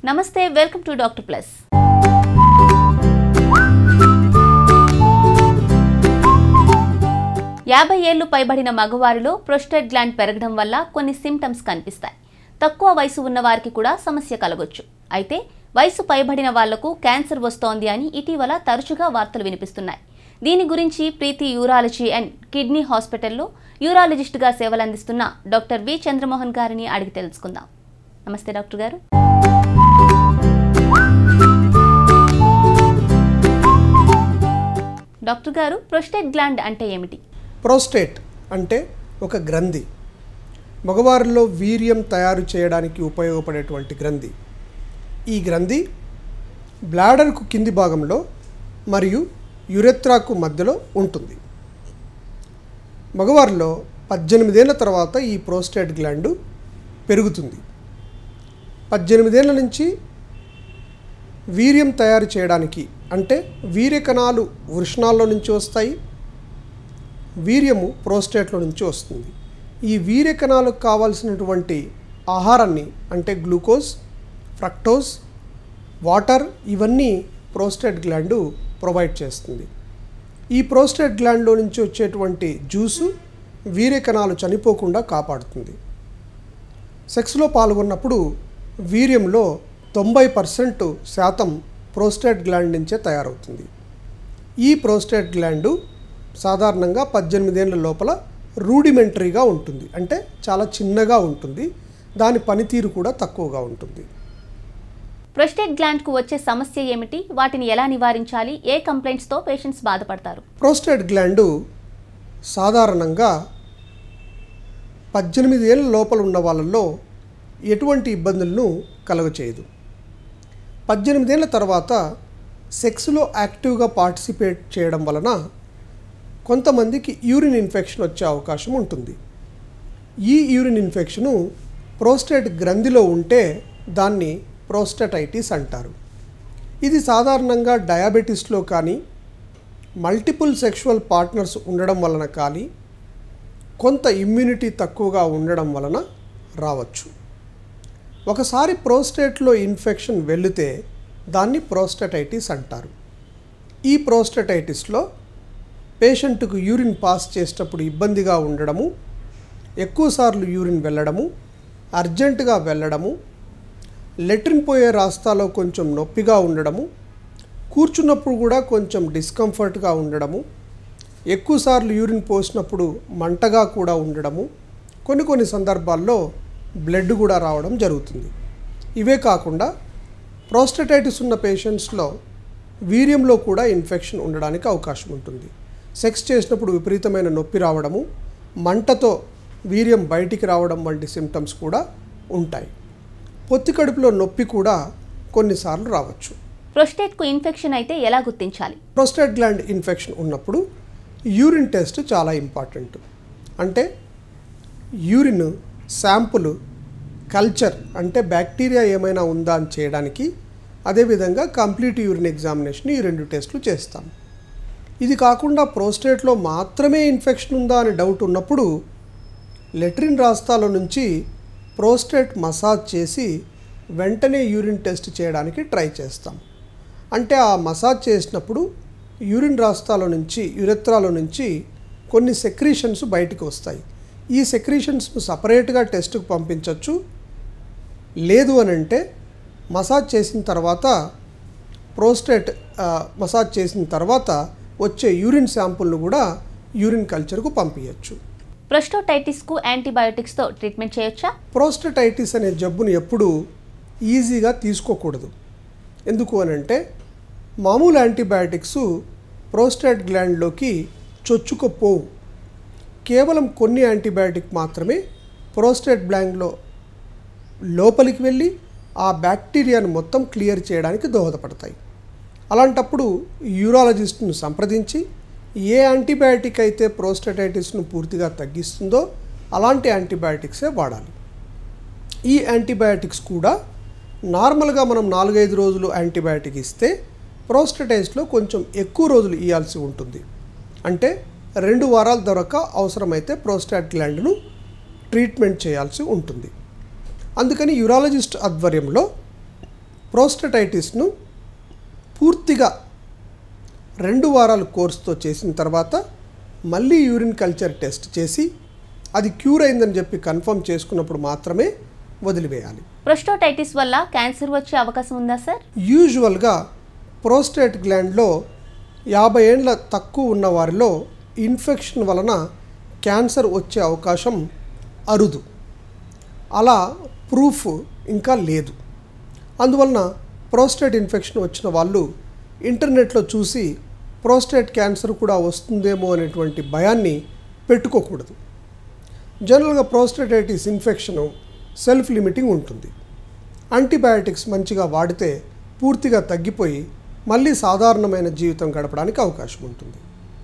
నమస్తే welcome to doctor plus యాభై ఏళ్లు పైబడిన మగవారిలో ప్రొస్టేట్ గ్లాండ్ పెరగడం వల్ల కొన్ని సిమ్టమ్స్ కనిపిస్తాయి తక్కువ వయసు ఉన్న వారికి కూడా సమస్య కలగొచ్చు అయితే వయసు పైబడిన వాళ్లకు క్యాన్సర్ వస్తోంది అని ఇటీవల తరచుగా వార్తలు వినిపిస్తున్నాయి దీని గురించి ప్రీతి యూరాలజీ అండ్ కిడ్నీ హాస్పిటల్లో యూరాలజిస్ట్గా సేవలందిస్తున్న డాక్టర్ వి చంద్రమోహన్ గారిని అడిగి తెలుసుకుందాం నమస్తే డాక్టర్ గారు డాక్టర్ గారు ప్రొస్టేట్ గ్లాండ్ అంటే ఏమిటి ప్రోస్టేట్ అంటే ఒక గ్రంథి మగవారిలో వీర్యం తయారు చేయడానికి ఉపయోగపడేటువంటి గ్రంథి ఈ గ్రంథి బ్లాడర్కు కింది భాగంలో మరియు యురెత్రాకు మధ్యలో ఉంటుంది మగవారిలో పద్దెనిమిదేళ్ల తర్వాత ఈ ప్రోస్టేట్ గ్లాండు పెరుగుతుంది పద్దెనిమిదేళ్ల నుంచి వీర్యం తయారు చేయడానికి అంటే వీర్య కణాలు వృషణాల్లో నుంచి వస్తాయి వీర్యము ప్రోస్టేట్లో నుంచి వస్తుంది ఈ వీర్య కణాలకు కావాల్సినటువంటి ఆహారాన్ని అంటే గ్లూకోజ్ ఫ్రక్టోజ్ వాటర్ ఇవన్నీ ప్రోస్టేట్ గ్లాండు ప్రొవైడ్ చేస్తుంది ఈ ప్రోస్టేట్ గ్లాండ్లో నుంచి వచ్చేటువంటి జ్యూసు వీర్య కణాలు చనిపోకుండా కాపాడుతుంది సెక్స్లో పాల్గొన్నప్పుడు వీర్యంలో తొంభై పర్సెంట్ శాతం ప్రోస్టేట్ గ్లాండ్ నుంచే తయారవుతుంది ఈ ప్రోస్టేట్ గ్లాండు సాధారణంగా పద్దెనిమిదేళ్ల లోపల రూడిమెంటరీగా ఉంటుంది అంటే చాలా చిన్నగా ఉంటుంది దాని పనితీరు కూడా తక్కువగా ఉంటుంది ప్రొస్టేట్ గ్లాండ్కు వచ్చే సమస్య ఏమిటి వాటిని ఎలా నివారించాలి ఏ కంప్లైంట్స్తో పేషెంట్స్ బాధపడతారు ప్రోస్టేట్ గ్లాండు సాధారణంగా పద్దెనిమిది ఏళ్ళ లోపల ఉన్న వాళ్ళల్లో ఎటువంటి ఇబ్బందులను కలుగచేయదు పద్దెనిమిదేళ్ల తర్వాత సెక్స్లో యాక్టివ్గా పార్టిసిపేట్ చేయడం వలన కొంతమందికి యూరిన్ ఇన్ఫెక్షన్ వచ్చే అవకాశం ఉంటుంది ఈ యూరిన్ ఇన్ఫెక్షను ప్రోస్టేట్ గ్రంథిలో ఉంటే దాన్ని ప్రోస్టటైటిస్ అంటారు ఇది సాధారణంగా డయాబెటీస్లో కానీ మల్టిపుల్ సెక్షువల్ పార్ట్నర్స్ ఉండడం వలన కానీ కొంత ఇమ్యూనిటీ తక్కువగా ఉండడం వలన రావచ్చు ఒకసారి ప్రోస్టేట్లో ఇన్ఫెక్షన్ వెళితే దాన్ని ప్రోస్టటైటిస్ అంటారు ఈ ప్రోస్టటైటిస్లో పేషెంట్కు యూరిన్ పాస్ చేసేటప్పుడు ఇబ్బందిగా ఉండడము ఎక్కువసార్లు యూరిన్ వెళ్ళడము అర్జెంటుగా వెళ్ళడము లెట్రిన్ పోయే రాస్తాలో కొంచెం నొప్పిగా ఉండడము కూర్చున్నప్పుడు కూడా కొంచెం డిస్కంఫర్ట్గా ఉండడము ఎక్కువసార్లు యూరిన్ పోసినప్పుడు మంటగా కూడా ఉండడము కొన్ని కొన్ని సందర్భాల్లో బ్లడ్ కూడా రావడం జరుగుతుంది ఇవే కాకుండా ప్రోస్టటైటిస్ ఉన్న పేషెంట్స్లో వీర్యంలో కూడా ఇన్ఫెక్షన్ ఉండడానికి అవకాశం ఉంటుంది సెక్స్ చేసినప్పుడు విపరీతమైన నొప్పి రావడము మంటతో వీర్యం బయటికి రావడం వంటి సిమ్టమ్స్ కూడా ఉంటాయి పొత్తి కడుపులో నొప్పి కూడా కొన్నిసార్లు రావచ్చు ప్రొస్టేట్కు ఇన్ఫెక్షన్ అయితే ఎలా గుర్తించాలి ప్రోస్టేట్ గ్లాండ్ ఇన్ఫెక్షన్ ఉన్నప్పుడు యూరిన్ టెస్ట్ చాలా ఇంపార్టెంట్ అంటే యూరిన్ శాంపుల్ కల్చర్ అంటే బ్యాక్టీరియా ఏమైనా ఉందా అని చేయడానికి అదేవిధంగా కంప్లీట్ యూరిన్ ఎగ్జామినేషన్ ఈ రెండు టెస్టులు చేస్తాం ఇది కాకుండా ప్రోస్టేట్లో మాత్రమే ఇన్ఫెక్షన్ ఉందా అని డౌట్ ఉన్నప్పుడు లెట్రిన్ రాస్తాల నుంచి ప్రోస్టేట్ మసాజ్ చేసి వెంటనే యూరిన్ టెస్ట్ చేయడానికి ట్రై చేస్తాం అంటే ఆ మసాజ్ చేసినప్పుడు యూరిన్ రాస్తాల నుంచి యురెత్రాల నుంచి కొన్ని సెక్రీషన్స్ బయటికి వస్తాయి ఈ సెక్రీషన్స్ను సపరేట్గా టెస్ట్కు పంపించవచ్చు లేదు అని అంటే మసాజ్ చేసిన తర్వాత ప్రోస్టేట్ ఆ, మసాజ్ చేసిన తర్వాత వచ్చే యూరిన్ శాంపుల్ను కూడా యూరిన్ కల్చర్కు పంపించవచ్చు ప్రొస్టోటైటిస్కు యాంటీబయోటిక్స్తో ట్రీట్మెంట్ చేయొచ్చా ప్రోస్టటైటిస్ అనే జబ్బును ఎప్పుడు ఈజీగా తీసుకోకూడదు ఎందుకు అని అంటే మామూలు యాంటీబయాటిక్స్ ప్రోస్టేట్ గ్లాండ్లోకి చొచ్చుకుపోవు కేవలం కొన్ని యాంటీబయాటిక్ మాత్రమే ప్రోస్టేట్ గ్లాండ్లో లోపలికి వెళ్ళి ఆ బ్యాక్టీరియాను మొత్తం క్లియర్ చేయడానికి దోహదపడతాయి అలాంటప్పుడు యూరాలజిస్ట్ను సంప్రదించి ఏ యాంటీబయాటిక్ అయితే ప్రోస్టటైటిస్ను పూర్తిగా తగ్గిస్తుందో అలాంటి యాంటీబయాటిక్సే వాడాలి ఈ యాంటీబయాటిక్స్ కూడా నార్మల్గా మనం నాలుగైదు రోజులు యాంటీబయాటిక్ ఇస్తే ప్రోస్టటైస్లో కొంచెం ఎక్కువ రోజులు ఇవ్వాల్సి ఉంటుంది అంటే రెండు వారాల దొరక అవసరమైతే ప్రోస్టాట్ గ్లాండ్ను ట్రీట్మెంట్ చేయాల్సి ఉంటుంది అందుకని యూరాలజిస్ట్ ఆధ్వర్యంలో ప్రోస్టటైటిస్ను పూర్తిగా రెండు వారాల కోర్సుతో చేసిన తర్వాత మళ్ళీ యూరిన్ కల్చర్ టెస్ట్ చేసి అది క్యూర్ అయిందని చెప్పి కన్ఫర్మ్ చేసుకున్నప్పుడు మాత్రమే వదిలివేయాలి ప్రొస్టోటైటిస్ వల్ల క్యాన్సర్ వచ్చే అవకాశం ఉందా సార్ యూజువల్గా ప్రోస్టేట్ గ్లాండ్లో యాభై ఏండ్ల తక్కువ ఉన్న వారిలో ఇన్ఫెక్షన్ వలన క్యాన్సర్ వచ్చే అవకాశం అరుదు అలా ప్రూఫ్ ఇంకా లేదు అందువలన ప్రోస్టేట్ ఇన్ఫెక్షన్ వచ్చిన వాళ్ళు ఇంటర్నెట్లో చూసి ప్రోస్టేట్ క్యాన్సర్ కూడా వస్తుందేమో అనేటువంటి భయాన్ని పెట్టుకోకూడదు జనరల్గా ప్రోస్టేటైటిస్ ఇన్ఫెక్షన్ సెల్ఫ్ లిమిటింగ్ ఉంటుంది యాంటీబయాటిక్స్ మంచిగా వాడితే పూర్తిగా తగ్గిపోయి మళ్ళీ సాధారణమైన జీవితం గడపడానికి అవకాశం ఉంటుంది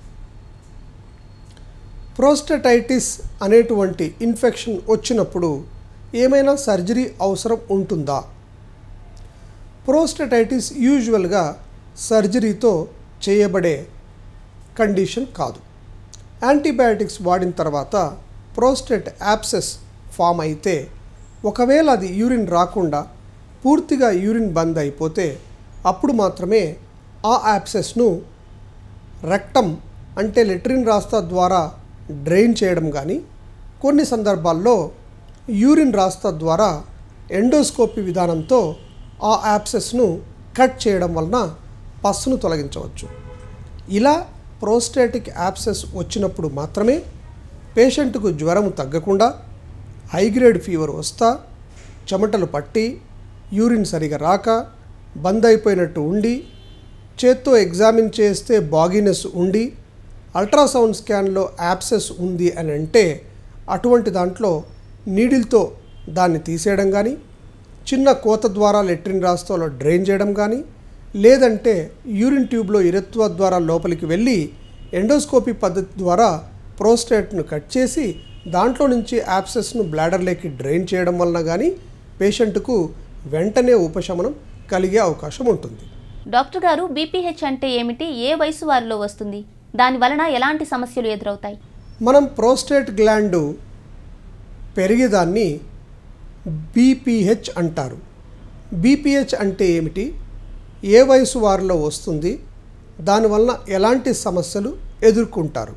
ప్రోస్టటైటిస్ అనేటువంటి ఇన్ఫెక్షన్ వచ్చినప్పుడు ఏమైనా సర్జరీ అవసరం ఉంటుందా ప్రోస్టటైటిస్ యూజువల్గా సర్జరీతో చేయబడే కండిషన్ కాదు యాంటీబయాటిక్స్ వాడిన తర్వాత ప్రోస్టేట్ యాప్సెస్ ఫామ్ అయితే ఒకవేళ అది యూరిన్ రాకుండా పూర్తిగా యూరిన్ బంద్ అయిపోతే అప్పుడు మాత్రమే ఆ యాప్సెస్ను రెక్టమ్ అంటే లెట్రిన్ రాస్తా ద్వారా డ్రైన్ చేయడం కానీ కొన్ని సందర్భాల్లో యూరిన్ రాస్తా ద్వారా ఎండోస్కోపీ విధానంతో ఆ యాప్సెస్ను కట్ చేయడం వలన పస్సును తొలగించవచ్చు ఇలా ప్రోస్టేటిక్ యాప్సెస్ వచ్చినప్పుడు మాత్రమే పేషెంట్కు జ్వరం తగ్గకుండా హైగ్రేడ్ ఫీవర్ వస్తా చెమటలు పట్టి యూరిన్ సరిగా రాక బంద్ అయిపోయినట్టు ఉండి చేత్తో ఎగ్జామిన్ చేస్తే బాగీనెస్ ఉండి అల్ట్రాసౌండ్ స్కాన్లో యాప్సెస్ ఉంది అని అంటే అటువంటి దాంట్లో నీడిల్తో దాన్ని తీసేయడం కానీ చిన్న కోత ద్వారా లెట్రిన్ రాస్తాలో డ్రైన్ చేయడం కానీ లేదంటే యూరిన్ ట్యూబ్లో ఇరత్వ ద్వారా లోపలికి వెళ్ళి ఎండోస్కోపీ పద్ధతి ద్వారా ప్రోస్టేట్ను కట్ చేసి దాంట్లో నుంచి యాప్సెస్ను బ్లాడర్లోకి డ్రైన్ చేయడం వలన కానీ పేషెంట్కు వెంటనే ఉపశమనం కలిగే అవకాశం ఉంటుంది డాక్టర్ గారు బీపీహెచ్ అంటే ఏమిటి ఏ వయసు వారిలో వస్తుంది దాని వలన ఎలాంటి సమస్యలు ఎదురవుతాయి మనం ప్రోస్టేట్ గ్లాండ్ పెరిగేదాన్ని బీపీహెచ్ అంటారు బీపీహెచ్ అంటే ఏమిటి ఏ వయసు వారిలో వస్తుంది దానివలన ఎలాంటి సమస్యలు ఎదుర్కొంటారు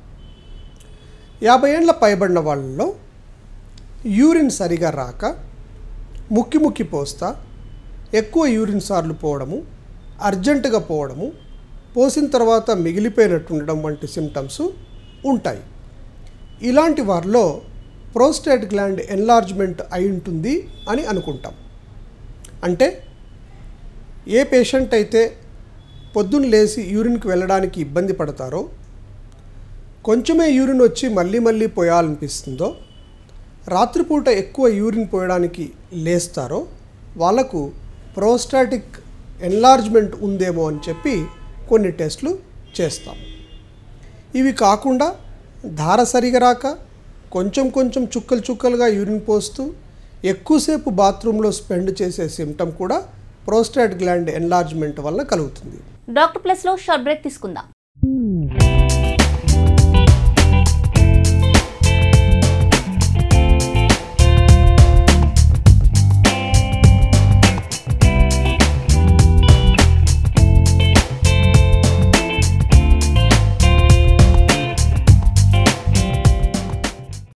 యాభై ఏండ్ల పైబడిన వాళ్ళలో యూరిన్ సరిగా రాక ముక్కి ముక్కి పోస్తా ఎక్కువ యూరిన్ సార్లు పోవడము అర్జెంటుగా పోవడము పోసిన తర్వాత మిగిలిపోయినట్టు ఉండడం వంటి సిమ్టమ్స్ ఉంటాయి ఇలాంటి వారిలో ప్రోస్టేట్ గ్లాండ్ ఎన్లార్జ్మెంట్ అయి ఉంటుంది అని అనుకుంటాం అంటే ఏ పేషెంట్ అయితే పొద్దున్న లేచి యూరిన్కి వెళ్ళడానికి ఇబ్బంది పడతారో కొంచెమే యూరిన్ వచ్చి మళ్ళీ మళ్ళీ పోయాలనిపిస్తుందో రాత్రిపూట ఎక్కువ యూరిన్ పోయడానికి లేస్తారో వాళ్ళకు ప్రోస్టాటిక్ ఎన్లార్జ్మెంట్ ఉందేమో అని చెప్పి కొన్ని టెస్టులు చేస్తాం ఇవి కాకుండా ధార సరిగా రాక కొంచెం కొంచెం చుక్కలు చుక్కలుగా యూరిన్ పోస్తూ ఎక్కువసేపు బాత్రూంలో స్పెండ్ చేసే సిమ్టమ్ కూడా ప్రోస్టాట్ గ్లాండ్ ఎన్లార్జ్మెంట్ వలన కలుగుతుంది డాక్టర్ ప్లస్లో షార్ట్ బ్రేక్ తీసుకుందాం